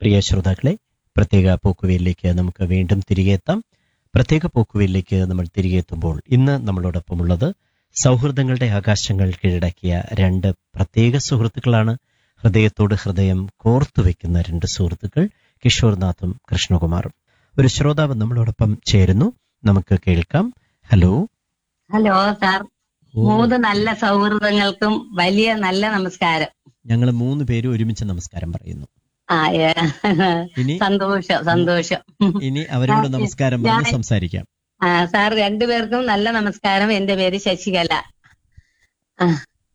പ്രിയ ശ്രോതാക്കളെ പ്രത്യേക പോക്കുവയിലേക്ക് നമുക്ക് വീണ്ടും തിരികെ എത്താം പ്രത്യേക പോക്കുവയിലേക്ക് നമ്മൾ തിരികെ എത്തുമ്പോൾ ഇന്ന് നമ്മളോടൊപ്പമുള്ളത് സൗഹൃദങ്ങളുടെ ആകാശങ്ങൾ കീഴടക്കിയ രണ്ട് പ്രത്യേക സുഹൃത്തുക്കളാണ് ഹൃദയത്തോട് ഹൃദയം കോർത്തു വെക്കുന്ന രണ്ട് സുഹൃത്തുക്കൾ കിഷോർനാഥും കൃഷ്ണകുമാറും ഒരു ശ്രോതാവ് നമ്മളോടൊപ്പം ചേരുന്നു നമുക്ക് കേൾക്കാം ഹലോ ഹലോ സാർ മൂന്ന് നല്ല സൗഹൃദങ്ങൾക്കും വലിയ നല്ല നമസ്കാരം ഞങ്ങൾ മൂന്ന് പേര് ഒരുമിച്ച് നമസ്കാരം പറയുന്നു ആ ഏ, ഇനി സന്തോഷം സന്തോഷം ഇനി അവരോട് ഞാൻ- നമസ്കാരം പറഞ്ഞ് ഞാൻ- സംസാരിക്കാം ആ സാർ രണ്ടുപേർക്കും നല്ല നമസ്കാരം എന്റെ പേര് ശശികല ആ.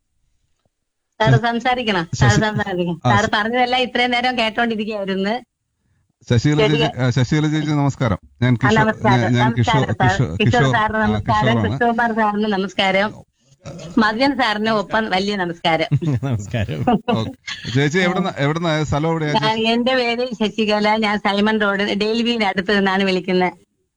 സാറ് സംസാരിക്കണം സാറ് ശശി- സംസാരിക്കണം ആ, സാറ് പറഞ്ഞതെല്ലാം ഇത്രയും നേരം കേട്ടോണ്ടിരിക്കുകയായിരുന്നു ശശികല ശരി. ചേച്ചി ആ, ശശികല ചേച്ചി നമസ്കാരം ഞാൻ ആ, കിഷോർ നമസ്കാരം ഞാൻ- ഞാൻ കിഷോർ നമസ്കാരം സാർ കിഷോർ കിഷോർ കിഷോർ സാറിന് ആ, നമസ്കാരം കിഷോറാണ് കൃഷ്ണകുമാർ സാറിന് നമസ്കാരം മദ്യൻ സാറിന് ഒപ്പം വലിയ നമസ്കാരം നമസ്കാരം ഓക്കേ. ചേച്ചി എവിടുന്ന എവിടുന്ന സ്ഥലം എവിടെയാ ഞാൻ എന്റെ പേര് ശശികല ഞാൻ സൈമൺ റോഡ് ഡെയിൽവിന് അടുത്ത് നിന്നാണ് വിളിക്കുന്നത്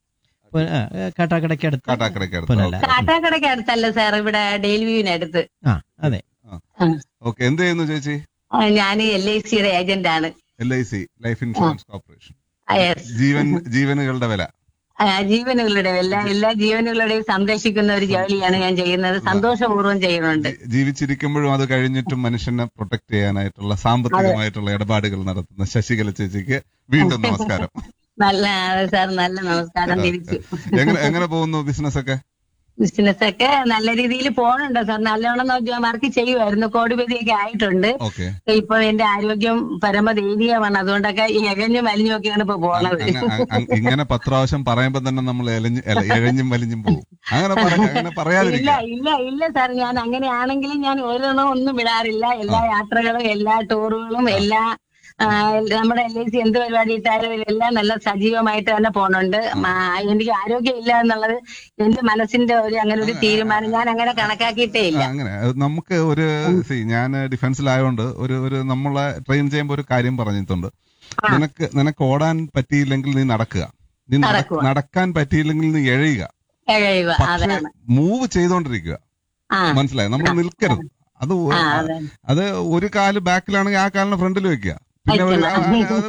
പു- ആ, കാട്ടാക്കടയ്ക്ക് അടുത്ത് കാട്ടാക്കടയ്ക്ക് അടുത്ത് പുനല. കാട്ടാക്കടയ്ക്ക് അടുത്തല്ല സാർ ഇവിടെ ഡെയിൽവിന് അടുത്ത് ആ അതെ ഓക്കെ എന്ത് ചെയ്യുന്നു ചേച്ചി ഞാൻ എൽ ഐ സിയുടെ ഏജന്റ് ആണ് L I C life insurance corporation ആ, yes. ജീവൻ ജീവനുകളുടെ വില ആ, ജീവനുകളുടെ എല്ലാ എല്ലാ ജീവനുകളുടെയും സംരക്ഷിക്കുന്ന ഒരു ജോലിയാണ് ഞാൻ ചെയ്യുന്നത് സന്തോഷപൂർവ്വം ചെയ്യുന്നുണ്ട് ജീ- ജീവിച്ചിരിക്കുമ്പോഴും അത് കഴിഞ്ഞിട്ടും മനുഷ്യനെ പ്രൊട്ടക്ട് ചെയ്യാനായിട്ടുള്ള സാമ്പത്തികമായിട്ടുള്ള ഇടപാടുകൾ നടത്തുന്ന ശശികല ചേച്ചിക്ക് വീണ്ടും നമസ്കാരം നല്ല സാർ നല്ല നമസ്കാരം തിരിച്ചു എങ്ങനെ എങ്ങനെ പോകുന്നു ബിസിനസ് ഒക്കെ ബിസിനസ് ഒക്കെ നല്ല രീതിയിൽ പോകണുണ്ടോ സാർ നല്ലോണം വർക്ക് ചെയ്യുമായിരുന്നു കോടിപതിയൊക്കെ ആയിട്ടുണ്ട് ഓക്കെ ഇപ്പൊ എന്റെ ആരോഗ്യം പരമദയനീയമാണ് അതുകൊണ്ടൊക്കെ ഈ എകഞ്ഞും വലിഞ്ഞും ഒക്കെയാണ് ഇപ്പൊ പോണത് ഇങ്ങനെ പത്ത് പ്രാവശ്യം പറയുമ്പോ തന്നെ നമ്മൾ എലഞ്ഞ് അല്ല, എഴഞ്ഞും വലിഞ്ഞും പോകും അങ്ങനെ പറ- അങ്ങനെ ഇല്ല പറയാതിരിക്കുക ഇല്ല ഇല്ല സാർ ഞാൻ അങ്ങനെയാണെങ്കിലും ഞാൻ ഒരെണ്ണം ഒന്നും വിടാറില്ല എല്ലാ യാത്രകളും എല്ലാ ടൂറുകളും എല്ലാ ആ, നമ്മുടെ എൽ ഐ സി എന്ത് പരിപാടി ഇട്ടാലും എല്ലാം നല്ല സജീവമായിട്ട് തന്നെ പോണുണ്ട് ആ, എനിക്ക് ആരോഗ്യം ഇല്ല എന്നുള്ളത് എന്റെ മനസ്സിന്റെ ഒരു അങ്ങനെ ഒരു തീരുമാനം ഞാൻ അങ്ങനെ കണക്കാക്കിയിട്ടേ ആ, ഇല്ല അങ്ങനെ അത് നമുക്ക് ഒരു സി ഞാൻ ഡിഫൻസിലായതുകൊണ്ട് ഒരു ഒരു നമ്മളെ ട്രെയിൻ ചെയ്യുമ്പോൾ ഒരു കാര്യം പറഞ്ഞിട്ടുണ്ട് ആ. നിനക്ക് നിനക്ക് ഓടാൻ പറ്റിയില്ലെങ്കിൽ നീ നടക്കുക നീ നട- നടക്കുക. നടക്കാൻ പറ്റിയില്ലെങ്കിൽ നീ എഴയുക എഴയുക പക്ഷെ അതാണ് മൂവ് ചെയ്തോണ്ടിരിക്കുക ആ മനസ്സിലായി നമ്മൾ നിൽക്കരുത് അത് ഒ- ആ അതെ അത് ഒരു കാല് ബാക്കിലാണെങ്കിൽ ആ കാലിനെ ഫ്രണ്ടിൽ വെക്കുക പിന്നെ ഒരു- ആ,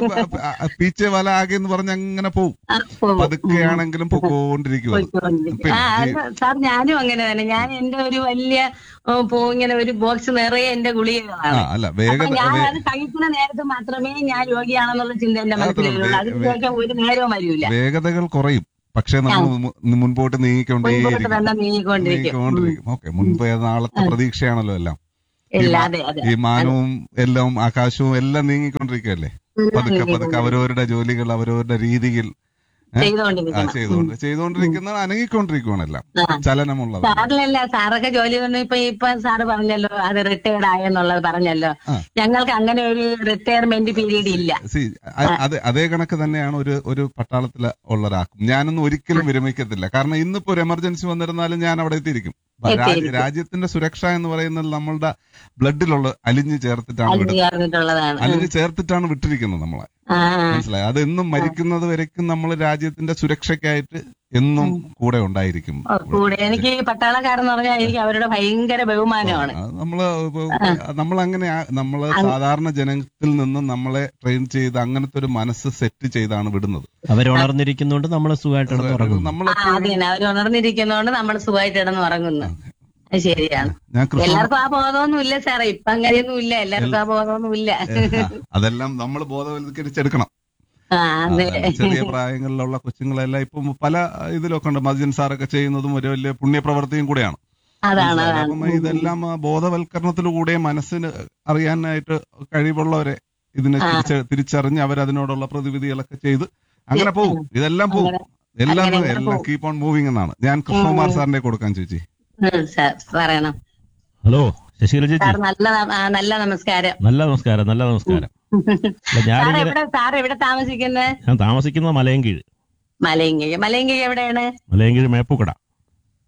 ആ, ആ, പീച്ചെ വല ആകെ എന്ന് പറഞ്ഞ് അങ്ങനെ പോവും ആ, പോകും. പതുക്കെയാണെങ്കിലും പൊക്കോണ്ടിരിക്കുക പോയിക്കൊണ്ടിരിക്കും. ആ അത് സാർ ഞാനും അങ്ങനെ തന്നെ ഞാൻ എന്റെ ഒരു വലിയ ഓ, പോ ഇങ്ങനെ ഒരു ബോക്സ് നിറയെ എന്റെ ആ ഗുളികകളാണ് അല്ല അപ്പൊ വേഗത ഞാൻ വേ- അത് കഴിക്കുന്ന നേരത്ത് മാത്രമേ ഞാൻ രോഗിയാണെന്നുള്ള ചിന്ത എന്റെ അത്രേ ഉള്ളൂ. മനസ്സിലുള്ളൂ അതിന് വേ- ശേഷം ഒരു നേരവും വരില്ല വേഗതകൾ കുറയും പക്ഷെ നമ്മൾ മു- മുൻപോട്ട് മുൻപോട്ട് നീങ്ങിക്കൊണ്ടേയിരിക്കും തന്നെ നീങ്ങിക്കൊണ്ടിരിക്കും ഉം. നീങ്ങിക്കൊണ്ടിരിക്കും ഓക്കെ മുൻപ് നാളത്തെ പ്രതീക്ഷയാണല്ലോ എല്ലാം ഇല്ല അതെ അതെ ഈ മാനവും എല്ലാം ആകാശവും എല്ലാം നീങ്ങിക്കൊണ്ടിരിക്കുകയല്ലേ പതുക്കെ പതുക്കെ അവരവരുടെ ജോലികൾ അവരവരുടെ രീതിയിൽ ഏ? ആ, ചെയ്തുകൊണ്ടിരിക്കണം ചെയ്തുകൊണ്ട് ചെയ്തുകൊണ്ടിരിക്കുന്ന അനങ്ങിക്കൊണ്ടിരിക്കുവാണെല്ലാം ആ. ചലനമുള്ളത് സാറിലല്ല സാറൊക്കെ ജോലി തന്നെ ഇപ്പൊ ഇപ്പൊ സാറ് പറഞ്ഞല്ലോ അത് റിട്ടയർഡ് ആയെന്നുള്ളത് പറഞ്ഞല്ലോ ആ. ഞങ്ങൾക്ക് അങ്ങനെ ഒരു റിട്ടയർമെന്റ് പീരീഡ് ഇല്ല സി അതെ അതേ കണക്ക് തന്നെയാണ് ഒരു ഒരു പട്ടാളത്തിൽ ഉള്ള ഒരാൾക്കും ഞാനൊന്നും ഒരിക്കലും വിരമിക്കത്തില്ല കാരണം ഇന്നിപ്പോ ഒരു എമർജൻസി വന്നിരുന്നാലും ഞാൻ അവിടെ എത്തിയിരിക്കും രാജ്യ- എത്തിയിരിക്കും. രാജ്യത്തിന്റെ സുരക്ഷ എന്ന് പറയുന്നത് നമ്മളുടെ ബ്ലഡിലുള്ള അലിഞ്ഞു ചേർത്തിട്ടാണ് അലിഞ്ഞു വിടുന്നത് ചേർന്നിട്ടുള്ളതാണ് അലിഞ്ഞു ചേർത്തിട്ടാണ് വിട്ടിരിക്കുന്നത് നമ്മളെ ആ മനസ്സിലായി അത് എന്നും മരിക്കുന്നത് വരയ്ക്കും നമ്മൾ രാജ്യത്തിന്റെ സുരക്ഷയ്ക്കായിട്ട് എന്നും കൂടെ ഉണ്ടായിരിക്കും ഓ, കൂടെ എനിക്ക് ഈ പട്ടാളക്കാരെന്ന് പറഞ്ഞാൽ എനിക്ക് അവരുടെ ഭയങ്കര ബഹുമാനമാണ് അത് നമ്മള് ഇപ്പൊ നമ്മളങ്ങനെ ആ- നമ്മള് സാധാരണ ജനത്തിൽ നിന്നും നമ്മളെ ട്രെയിൻ ചെയ്ത് അങ്ങനത്തെ ഒരു മനസ്സ് സെറ്റ് ചെയ്താണ് വിടുന്നത് അവരുണർന്നിരിക്കുന്നോണ്ട് നമ്മൾ സുഖമായിട്ട് കിടന്ന് ഉറങ്ങുന്നു ആ, നമ്മളെപ്പോഴും അത് തന്നെ അവർ ഉണർന്നിരിക്കുന്നതുകൊണ്ട് നമ്മൾ സുഖമായിട്ട് കിടന്ന് ഉറങ്ങുന്നു അത് ശരിയാണ് ഞാൻ കൃഷ്ണ എല്ലാവർക്കും ആ ബോധമൊന്നും ഇല്ല സാറേ ഇപ്പൊ അങ്ങനെയൊന്നും ഇല്ല എല്ലാവർക്കും ആ ബോധമൊന്നും ഇല്ല അതെല്ലാം നമ്മൾ ബോധവൽക്കരിച്ചെടുക്കണം ആ അതെ അതാണ് ചെറിയ പ്രായങ്ങളിലുള്ള കൊച്ചുങ്ങളെല്ലാം ഇപ്പം പല ഇതിലൊക്കെ ഉണ്ട് മദ്യൻ സാറൊക്കെ ചെയ്യുന്നതും ഒരു വലിയ പുണ്യപ്രവൃത്തിയും കൂടെയാണ് അതാണ് മനസ്സിലായോ? അതാണ് അപ്പം ഇതെല്ലാം ആ ബോധവൽക്കരണത്തിലൂടെ മനസ്സിന് അറിയാനായിട്ട് കഴിവുള്ളവരെ ഇതിനെ തിരിച്ച- തിരിച്ചറിഞ്ഞ് അവരതിനോടുള്ള പ്രതിവിധികളൊക്കെ ചെയ്ത് അങ്ങനെ പോകും ഇതെല്ലാം പോകും എല്ലാം അങ്ങനെ അങ്ങനെ എല്ലാം പോകും. കീപ്പ് ഓൺ മൂവിംഗ് എന്നാണ് ഞാൻ കൃഷ്ണകുമാർ സാറിന്റെ കൊടുക്കാൻ ചേച്ചി ഉം, സാർ പറയണം ഹലോ ശശികല ചേച്ചി സാർ നല്ല ന- ആ, നല്ല നമസ്കാരം നല്ല നമസ്കാരം നല്ല നമസ്കാരം അല്ല, സാർ ഞാനിങ്ങനെ എവിടെ സാർ എവിടെ താമസിക്കുന്നത് ഞാൻ താമസിക്കുന്നത് മലയൻകീഴ് മലയങ്കി മലയങ്കി എവിടെയാണ് മലയൻകീഴ് മേപ്പുക്കട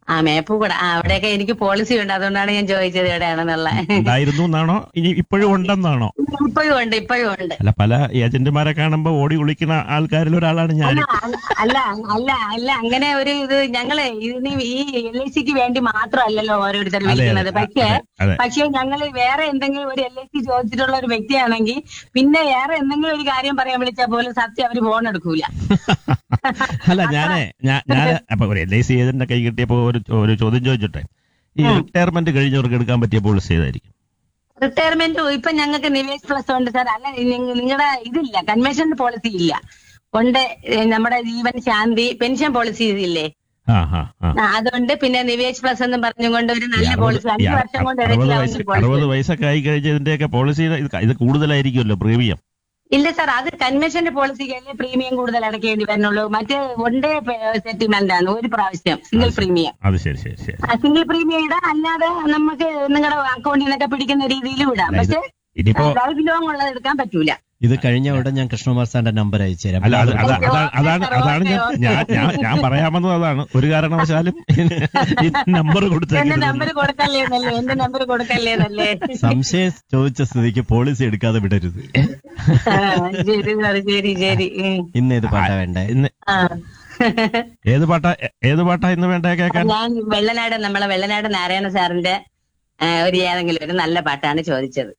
ആ മേപ്പൂക്കട ആ അവിടെയൊക്കെ എനിക്ക് പോളിസി ഉണ്ട് അതുകൊണ്ടാണ് ഞാൻ ചോദിച്ചത് എവിടെയാണെന്നുള്ള ഉണ്ടായിരുന്നു എന്നാണോ ഇനി ഇപ്പോഴും ഉണ്ടെന്നാണോ ഇപ്പോഴും ഉണ്ട് ഇപ്പോഴും ഉണ്ട് അല്ല പല ഏജന്റുമാരെ കാണുമ്പോ ഓടി വിളിക്കുന്ന ആൾക്കാരിൽ ഒരാളാണ് ഞാൻ അല്ല അല്ല അല്ല അല്ല അങ്ങനെ ഒരു ഇത് ഞങ്ങള് ഇതിന് ഈ എൽ ഐ സിക്ക് വേണ്ടി മാത്രമല്ലല്ലോ ഓരോരുത്തർ അതെ, വിളിക്കുന്നത് അതെ, പക്ഷേ അതെ, അതെ. പക്ഷേ ഞങ്ങൾ വേറെ എന്തെങ്കിലും ഒരു എൽ ഐ സി ചോദിച്ചിട്ടുള്ള ഒരു വ്യക്തിയാണെങ്കിൽ പിന്നെ വേറെ എന്തെങ്കിലും ഒരു കാര്യം പറയാൻ വിളിച്ചാൽ പോലും സത്യം അവര് ഫോൺ എടുക്കൂല അല്ല ഞാനേ ഞാൻ ഞാൻ അപ്പൊ ഒരു എൽ ഐ സി ഏജന്റിന്റെ കൈ കിട്ടിയപ്പോ ഒരു ഒരു ചോദ്യം ചോദിച്ചോട്ടെ ഈ റിട്ടയർമെന്റ് കഴിഞ്ഞവർക്ക് എടുക്കാൻ പറ്റിയ പോളിസി ഏതായിരിക്കും റിട്ടയർമെന്റ് ഇപ്പൊ ഞങ്ങൾക്ക് നിവേശ് പ്ലസ് ഉണ്ട് സാർ അല്ല നിങ്ങളുടെ ഇതില്ല കൺവെൻഷൻ പോളിസി ഇല്ല കൊണ്ട് ഏ, നമ്മുടെ ജീവൻ ശാന്തി പെൻഷൻ പോളിസി ഇല്ലേ ആ ആ ആ ആ, അതുകൊണ്ട് പിന്നെ നിവേശ് പ്ലസ് എന്ന് പറഞ്ഞുകൊണ്ട് ഒരു ഈ നല്ല അറുപത് പോളിസി ഈ അഞ്ചു അറു- വർഷം കൊണ്ട് അറുപത് ഇടയ്ക്ക് വയസ്സ് അവർക്ക് policy. അറുപത് വയസ്സൊക്കെ ആയി കഴിഞ്ഞതിന്റെയൊക്കെ പോളിസി ഇത് ഇത് കൂടുതലായിരിക്കുമല്ലോ പ്രീമിയം ഇല്ല സാർ അത് കൺവെൻഷന്റെ പോളിസിക്കല്ലേ പ്രീമിയം കൂടുതൽ അടയ്ക്കേണ്ടി വരുന്നുള്ളൂ മറ്റേ വൺ ഡേ സെറ്റിൽമെന്റ് ആണ് ഒരു പ്രാവശ്യം സിംഗിൾ പ്രീമിയം അത് ശരി ശരി ശരി സിംഗിൾ പ്രീമിയം ഇടാം അല്ലാതെ നമുക്ക് നിങ്ങളുടെ അക്കൗണ്ടിൽ നിന്നൊക്കെ പിടിക്കുന്ന രീതിയിലും ഇടാം അല്ല, ഇത് പക്ഷെ ഇനിയിപ്പോ ലൈഫ് ലോങ് ഉള്ളത് എടുക്കാൻ പറ്റൂല ഇത് കഴിഞ്ഞ ഉടൻ ഞാൻ കൃഷ്ണകുമാർ സാറിന്റെ നമ്പർ അയച്ചു തരാം അല്ല അത് ഓക്കേ, അതാ- അതാ- ഓക്കേ, അതാണ് സാർ, അതാണ് ഞാൻ ഓക്കേ, ഞാൻ ഞാൻ ഞാൻ പറയാമെന്നത് അതാണ് ഒരു കാരണവശാലും ഈ നമ്പർ എന്റെ കൊടുത്തേക്കരുത് നമ്പർ കൊടുക്കല്ലേ എന്നല്ലേ എന്റെ നമ്പർ കൊടുക്കല്ലേ എന്നല്ലേ സംശയം ചോദിച്ച സ്ഥിതിക്ക് പോളിസി എടുക്കാതെ വിടരുത് ആ, ശരി സാർ ശരി ശരി ഉം. ഇന്ന് ഏത് പാട്ടാ വേണ്ടേ ഇന്ന് ആ. ഏത് പാട്ടാ ഏത് പാട്ടാ ഇന്ന് വേണ്ട കേൾക്കാൻ ഞാൻ വെള്ളനാട് നമ്മളെ വെള്ളനാട് നാരായണ സാറിന്റെ ആ, ഒരു ഏതെങ്കിലും ഒരു നല്ല പാട്ടാണ് ചോദിച്ചത്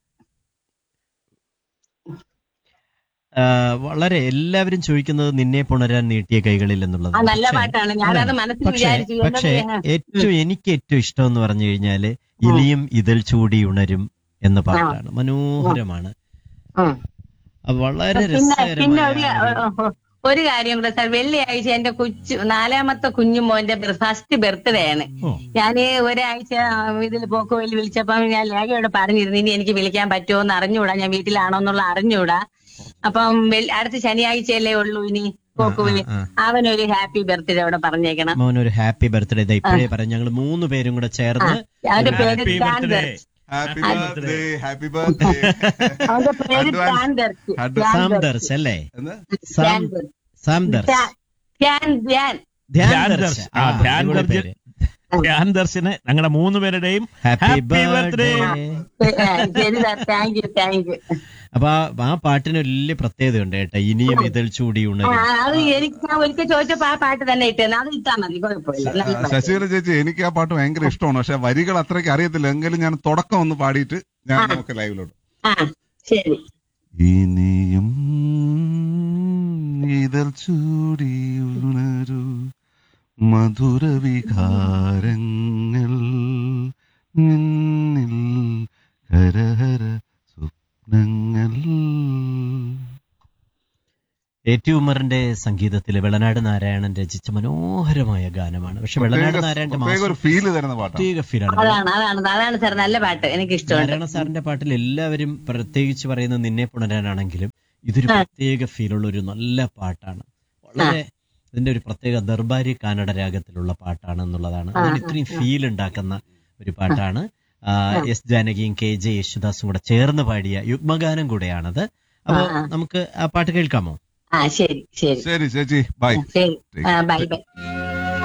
ആ, വളരെ എല്ലാവരും ചോദിക്കുന്നത് നിന്നെ പുണരാൻ നീട്ടിയ കൈകളിൽ എന്നുള്ളത് ആ നല്ല പക്ഷേ- പാട്ടാണ് ഞാനത് മനസ്സിൽ പക്ഷേ വിചാരിച്ചു പക്ഷേ എന്നത് ഏറ്റവും എനിക്ക് ഏറ്റവും ഇഷ്ടം എന്ന് പറഞ്ഞു കഴിഞ്ഞാല് ഇനിയും ഇതിൽ ചൂടി ഉണരും എന്ന പാട്ടാണ് മനോഹരമാണ് ഉം. അത് വളരെ പിന്നെ പിന്നെ ഒരു രസകരമായ ഒരു- ഒരു കാര്യം കൂടെ സാർ വെള്ളിയാഴ്ച എന്റെ കൊച്ചു നാലാമത്തെ കുഞ്ഞുമോന്റെ ഫസ്റ്റ് ബർത്ത്ഡേ ആണ് ഓ. ഞാന് ഒരാഴ്ച ഇതിൽ പോക്കുവെല്ലി വിളിച്ചപ്പം ഞാൻ ലേഖയോട് പറഞ്ഞിരുന്നു ഇനി എനിക്ക് വിളിക്കാൻ പറ്റുമോ എന്ന് അറിഞ്ഞൂടാ ഞാൻ വീട്ടിലാണോ എന്നുള്ള അറിഞ്ഞൂടാ അപ്പം വെള്ളി- അടുത്ത ശനിയാഴ്ചയല്ലേ ഉള്ളൂ ഇനി പോക്കുവെല്ലി ആ, അവനൊരു ഹാപ്പി ബർത്ത്ഡേ അവിടെ പറഞ്ഞേക്കണം മോൻ ഒരു ഹാപ്പി ബർത്ത്ഡേ ഇതാ ഇപ്പോഴേ പറഞ്ഞു ഞങ്ങൾ മൂന്ന് പേരും കൂടെ ചേർന്ന് അവന്റെ പേര് Happy birthday. Chander happy birthday happy birthday അവന്റെ പേര് Advance. ചാന്ദർ Advance. സാംദർശ് അല്ലേ എന്ന് സാം ചാന്ദർ സാംദർശ് ധ്യാൻ ധ്യാൻ ധ്യാൻ ധ്യാൻ ദർശ്. ദർശ്. ആ, ആ, ധ്യാൻ അടിപൊളി ദർശ്. പേര്. ധ്യാൻ ദർശന് ഞങ്ങളുടെ മൂന്ന് പേരുടെയും ഹാപ്പി Happy ബർത്ത്ഡേ birthday. ശരി sir thank you thank you അപ്പൊ ആ- ആ പാട്ടിന് വലിയ പ്രത്യേകതയുണ്ട് കേട്ടോ ഇനിയും ഇതിൽ ചൂടി ആ, ഉണരും അത് എനിക്ക് ഞാൻ ഒരിക്കൽ ചോദിച്ചപ്പോ ആ പാട്ട് തന്നെ ഇട്ടേന്ന് അത് ഇട്ടാ മതി കുഴപ്പമില്ല നല്ല പാട്ട്. ശശികല ചേച്ചി എനിക്ക് ആ പാട്ട് ഭയങ്കര ഇഷ്ടമാണ് പക്ഷെ വരികൾ അത്രയ്ക്ക് അറിയത്തില്ല എങ്കിലും ഞാൻ തുടക്കം ഒന്ന് പാടിയിട്ട് ഞാൻ നമുക്ക് ലൈവിലോട്ട് ആ ശരി ഇനിയും ഇതൽ ചൂടി ഉണരൂ മധുരവികാരങ്ങൾ നിന്നിൽ ഹരഹര സ്വപ്നങ്ങൾ എ ടി ഉമറിന്റെ സംഗീതത്തിൽ വെള്ളനാട് നാരായണൻ രചിച്ച മനോഹരമായ ഗാനമാണ് പക്ഷെ വെള്ളനാട് നാരായണന്റെ പ്രത്യേക ഒരു ഫീല് തരുന്ന പാട്ടാണ് പ്രത്യേക ഫീലാണ് അതാണ് അതാണ് അതാണ് സാർ നല്ല പാട്ട് എനിക്ക് ഇഷ്ടമുണ്ട് നാരായണ സാറിന്റെ പാട്ടിൽ എല്ലാവരും പ്രത്യേകിച്ച് പറയുന്നത് നിന്നെ പുണരാനാണെങ്കിലും ഇതൊരു പ്രത്യേക ഫീലുള്ള ഒരു നല്ല പാട്ടാണ് വളരെ ഇതിന്റെ ഒരു പ്രത്യേക ദർബാരി കാനഡ രാഗത്തിലുള്ള പാട്ടാണ് എന്നുള്ളതാണ് അതിന് ഇത്രയും ഫീൽ ഉണ്ടാക്കുന്ന ഒരു പാട്ടാണ് ആ, എസ് ജാനകിയും കെ ജെ യേശുദാസും കൂടെ ചേർന്ന് പാടിയ യുഗ്മഗാനം കൂടെയാണത് അപ്പൊ നമുക്ക് ആ പാട്ട് കേൾക്കാമോ ആ ശരി ശരി ശരി ചേച്ചി ബൈ ശരി ആ ബൈ ബൈ